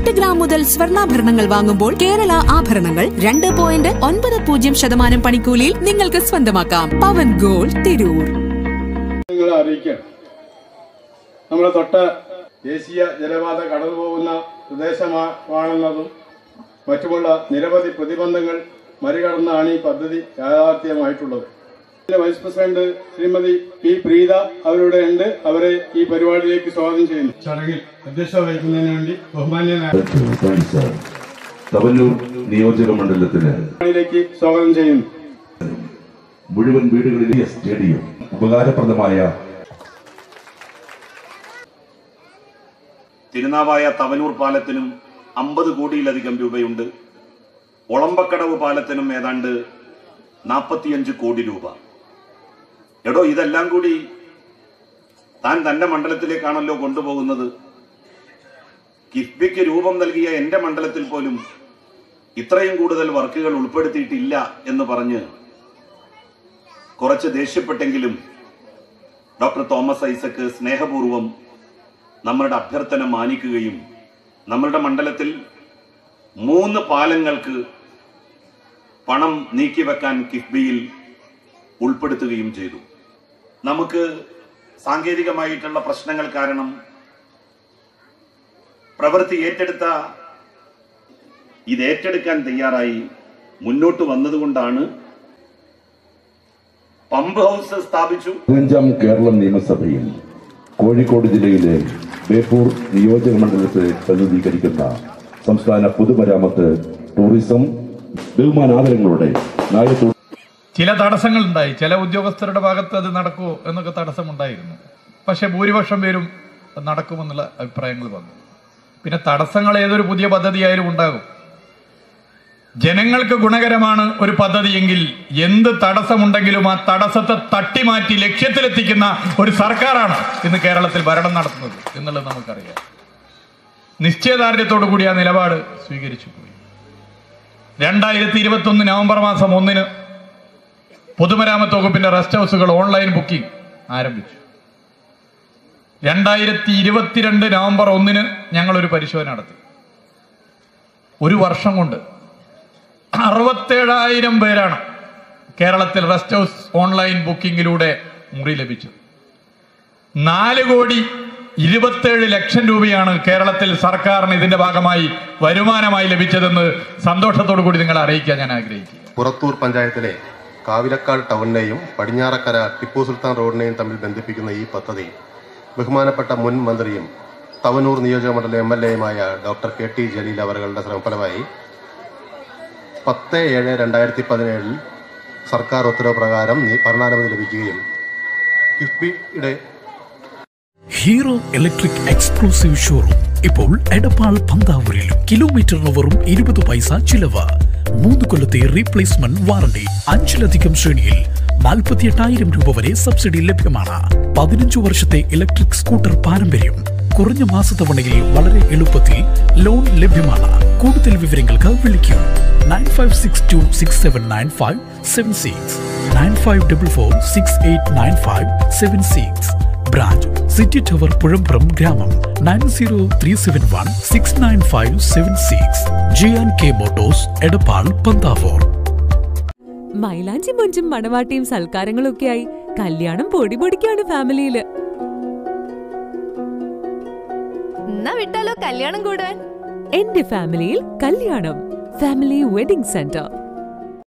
എട്ട് ഗ്രാം മുതൽ സ്വർണ്ണാഭരണങ്ങൾ വാങ്ങുമ്പോൾ കേരള ആഭരണങ്ങൾ രണ്ട് പോയിന്റ് ഒൻപത് പൂജ്യം ശതമാനം പണിക്കൂലിയിൽ നിങ്ങൾക്ക് സ്വന്തമാക്കാം പവൻ ഗോൾഡ് തിരൂർ നിങ്ങളെ അറിയിക്കാം നമ്മളെ തൊട്ട ദേശീയ ജലപാത കടന്നു പോകുന്ന പ്രദേശമാണെന്നതും മറ്റുമുള്ള നിരവധി പ്രതിബന്ധങ്ങൾ മറികടന്നാണ് ഈ പദ്ധതി യാഥാർത്ഥ്യമായിട്ടുള്ളത് ഇതിലെ vice president Shrimati P Preetha അവരുടെ ഉണ്ട് അവരെ ഈ പരിപാടിയിലേക്ക് സ്വാഗതം ചെയ്യുന്നു ചടങ്ങിൽ അധ്യക്ഷത വഹിക്കുന്നതിന് വേണ്ടി ബഹുമാന്യനായ തവന്നൂർ നിയോജക മണ്ഡലത്തിന് പരിപാടിയിലേക്ക് സ്വാഗതം ചെയ്യുന്നു മുഴുവൻ വീടുകളിലെ സ്റ്റേഡിയം ഉപകാരപ്രദമായ തിരുനാവായ തവനൂർ പാലത്തിനും അമ്പത് കോടിയിലധികം രൂപയുണ്ട് ഒളമ്പക്കടവ് പാലത്തിനും ഏതാണ്ട് നാൽപ്പത്തിയഞ്ച് കോടി രൂപ എടോ ഇതെല്ലാം കൂടി താൻ തന്റെ മണ്ഡലത്തിലേക്കാണല്ലോ കൊണ്ടുപോകുന്നത് കിഫ്ബിക്ക് രൂപം നൽകിയ എന്റെ മണ്ഡലത്തിൽ പോലും ഇത്രയും കൂടുതൽ വർക്കുകൾ ഉൾപ്പെടുത്തിയിട്ടില്ല എന്ന് പറഞ്ഞ് കുറച്ച് ദേഷ്യപ്പെട്ടെങ്കിലും ഡോക്ടർ തോമസ് ഐസക്ക് സ്നേഹപൂർവം നമ്മളുടെ അഭ്യർത്ഥന മാനിക്കുകയും നമ്മളുടെ മണ്ഡലത്തിൽ മൂന്ന് പാലങ്ങൾക്ക് പണം നീക്കിവെക്കാൻ കിഫ്ബിയിൽ ഉൾപ്പെടുത്തുകയും ചെയ്തു നമുക്ക് സാങ്കേതികമായിട്ടുള്ള പ്രശ്നങ്ങൾ കാരണം പ്രവൃത്തി ഏറ്റെടുത്ത ഇത് ഏറ്റെടുക്കാൻ തയ്യാറായി മുന്നോട്ട് വന്നതുകൊണ്ടാണ് പമ്പ് ഹൗസ് സ്ഥാപിച്ചു പതിനഞ്ചാം കേരള നിയമസഭയിൽ കോഴിക്കോട് ജില്ലയിലെ ബേപ്പൂർ നിയോജക മണ്ഡലത്തെ പ്രതിനിധീകരിക്കുന്ന സംസ്ഥാന പൊതുമരാമത്ത് ടൂറിസം ബഹുമാനാദരങ്ങളുടെ നായത്തോട് ചില തടസ്സങ്ങളുണ്ടായി ചില ഉദ്യോഗസ്ഥരുടെ ഭാഗത്ത് അത് നടക്കുമോ എന്നൊക്കെ തടസ്സമുണ്ടായിരുന്നു പക്ഷെ ഭൂരിപക്ഷം പേരും അത് നടക്കുമെന്നുള്ള അഭിപ്രായങ്ങൾ വന്നു പിന്നെ തടസ്സങ്ങൾ ഏതൊരു പുതിയ പദ്ധതിയായാലും ഉണ്ടാകും ജനങ്ങൾക്ക് ഗുണകരമാണ് ഒരു പദ്ധതിയെങ്കിൽ എന്ത് തടസ്സമുണ്ടെങ്കിലും ആ തടസ്സത്തെ തട്ടിമാറ്റി ലക്ഷ്യത്തിലെത്തിക്കുന്ന ഒരു സർക്കാരാണ് ഇന്ന് കേരളത്തിൽ ഭരണം നടത്തുന്നത് എന്നുള്ളത് നമുക്കറിയാം നിശ്ചയദാർഢ്യത്തോടു കൂടി ആ നിലപാട് സ്വീകരിച്ചു പോയി രണ്ടായിരത്തി ഇരുപത്തി ഒന്ന് നവംബർ മാസം ഒന്നിന് പൊതുമരാമത്ത് വകുപ്പിന്റെ റെസ്റ്റ് ഹൗസുകൾ ഓൺലൈൻ ബുക്കിംഗ് ആരംഭിച്ചു രണ്ടായിരത്തി ഇരുപത്തിരണ്ട് നവംബർ ഒന്നിന് ഞങ്ങളൊരു പരിശോധന നടത്തി ഒരു വർഷം കൊണ്ട് അറുപത്തേഴായിരം പേരാണ് കേരളത്തിൽ റെസ്റ്റ് ഹൗസ് ഓൺലൈൻ ബുക്കിംഗിലൂടെ മുറി ലഭിച്ചത് നാല് കോടി ഇരുപത്തേഴ് ലക്ഷം രൂപയാണ് കേരളത്തിൽ സർക്കാരിന് ഇതിന്റെ ഭാഗമായി വരുമാനമായി ലഭിച്ചതെന്ന് സന്തോഷത്തോടു കൂടി നിങ്ങളെ അറിയിക്കാൻ ഞാൻ ആഗ്രഹിക്കുക പുറത്തൂർ പഞ്ചായത്തിലെ കാവിലക്കാട് ടൗണിനെയും പടിഞ്ഞാറക്കര ടിപ്പു സുൽത്താൻ റോഡിനെയും തമ്മിൽ ബന്ധിപ്പിക്കുന്ന ഈ പദ്ധതി ബഹുമാനപ്പെട്ട മുൻ മന്ത്രിയും തവനൂർ നിയോജക മണ്ഡലം എം എൽ എയുമായ ഡോക്ടർ കെ ടി ജലീൽ അവരുടെ ശ്രമഫലമായി പത്ത് ഏഴ് രണ്ടായിരത്തി പതിനേഴിൽ സർക്കാർ ഉത്തരവ് പ്രകാരം നി- ഭരണാനുമതി ലഭിക്കുകയും കിഫ്ബിയുടെ ഹീറോ ഇലക്ട്രിക് എക്സ്ക്ലൂസീവ് ഷോറൂം ഇപ്പോൾ എടപ്പാൾ പന്താവൂരിൽ കിലോമീറ്ററിന് വെറും ഇരുപത് പൈസ ചിലവ് മൂന്ന് കൊല്ലത്തെ റീപ്ലേസ്മെന്റ് വാറണ്ടി അഞ്ചിലധികം ശ്രേണിയിൽ നാൽപ്പത്തിയെട്ടായിരം രൂപ വരെ സബ്സിഡി ലഭ്യമാണ് പതിനഞ്ചു വർഷത്തെ ഇലക്ട്രിക് സ്കൂട്ടർ പാരമ്പര്യം കുറഞ്ഞ മാസത്തവണയിൽ വളരെ എളുപ്പത്തിൽ ലോൺ ലഭ്യമാണ് കൂടുതൽ വിവരങ്ങൾക്ക് വിളിക്കൂ nine five six two six seven nine five seven six nine five double four six eight nine five seven six branch city tower Puzhampuram ഗ്രാമം nine zero three seven one six nine five seven six J and K motors Edappal Panthavoor മൈലാഞ്ചി മൊഞ്ചും മണവാട്ടിയും സൽക്കാരങ്ങളും ഒക്കെയായി കല്യാണം പൊടി പൊടിക്കാണ് ഫാമിലിയില് എന്നാ വിട്ടാലോ കല്യാണം കൂടാൻ എന്റെ ഫാമിലിയിൽ കല്യാണം ഫാമിലി വെഡിംഗ് സെന്റർ